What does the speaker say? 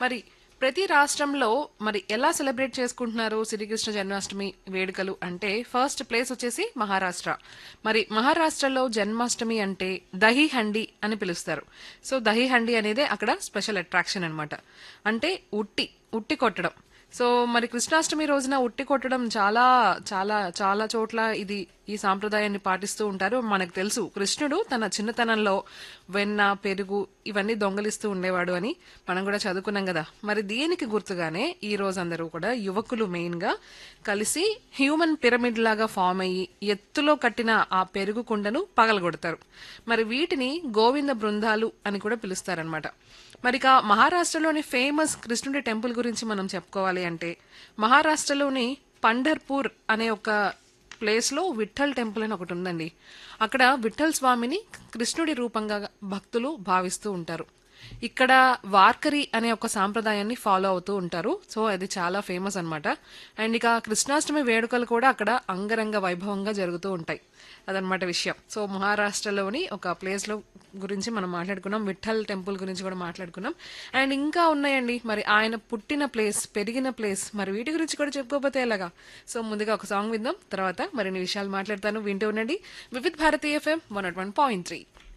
మరి ప్రతి రాష్ట్రంలో మరి ఎలా సెలబ్రేట్ చేసుకుంటున్నారు శ్రీకృష్ణ జన్మాష్టమి వేడుకలు అంటే ఫస్ట్ ప్లేస్ వచ్చేసి మహారాష్ట్ర మరి మహారాష్ట్రలో జన్మాష్టమి అంటే దహీ హండి అని పిలుస్తారు సో దహీ హండి అనేది అక్కడ స్పెషల్ అట్రాక్షన్ అన్నమాట అంటే ఉట్టి ఉట్టి కొట్టడం సో మరి కృష్ణాష్టమి రోజున ఉట్టి కొట్టడం చాలా చాలా చాలా చోట్ల ఇది ఈ సాంప్రదాయాన్ని పాటిస్తూ ఉంటారు మనకు తెలుసు కృష్ణుడు తన చిన్నతనంలో వెన్న పెరుగు ఇవన్నీ దొంగలిస్తూ ఉండేవాడు అని మనం కూడా చదువుకున్నాం కదా మరి దీనికి గుర్తుగానే ఈ రోజు అందరూ కూడా యువకులు మెయిన్ గా కలిసి హ్యూమన్ పిరమిడ్ లాగా ఫామ్ అయ్యి ఎత్తులో కట్టిన ఆ పెరుగు కుండను పగలగొడతారు మరి వీటిని గోవింద బృందాలు అని కూడా పిలుస్తారనమాట మరి ఇక మహారాష్ట్రలోని ఫేమస్ కృష్ణుడి టెంపుల్ గురించి మనం చెప్పుకోవాలి అంటే మహారాష్ట్రలోని పండర్పూర్ అనే ఒక ప్లేస్లో విఠల్ టెంపుల్ అని ఒకటి ఉందండి అక్కడ విఠల్ స్వామిని కృష్ణుడి రూపంగా భక్తులు భావిస్తూ ఉంటారు ఇక్కడ వార్కరి అనే ఒక సాంప్రదాయాన్ని ఫాలో అవుతూ ఉంటారు సో అది చాలా ఫేమస్ అన్నమాట అండ్ ఇక కృష్ణాష్టమి వేడుకలు కూడా అక్కడ అంగరంగ వైభవంగా జరుగుతూ ఉంటాయి అదనమాట విషయం సో మహారాష్ట్రలోని ఒక ప్లేస్ లో గురించి మనం మాట్లాడుకున్నాం విఠల్ టెంపుల్ గురించి కూడా మాట్లాడుకున్నాం అండ్ ఇంకా ఉన్నాయండి మరి ఆయన పుట్టిన ప్లేస్ పెరిగిన ప్లేస్ మరి వీటి గురించి కూడా చెప్పుకోకపోతే ఎలాగా సో ముందుగా ఒక సాంగ్ విందాం తర్వాత మరిన్ని విషయాలు మాట్లాడతాను వింటూ ఉండండి Vividh Bharati FM one naught one point three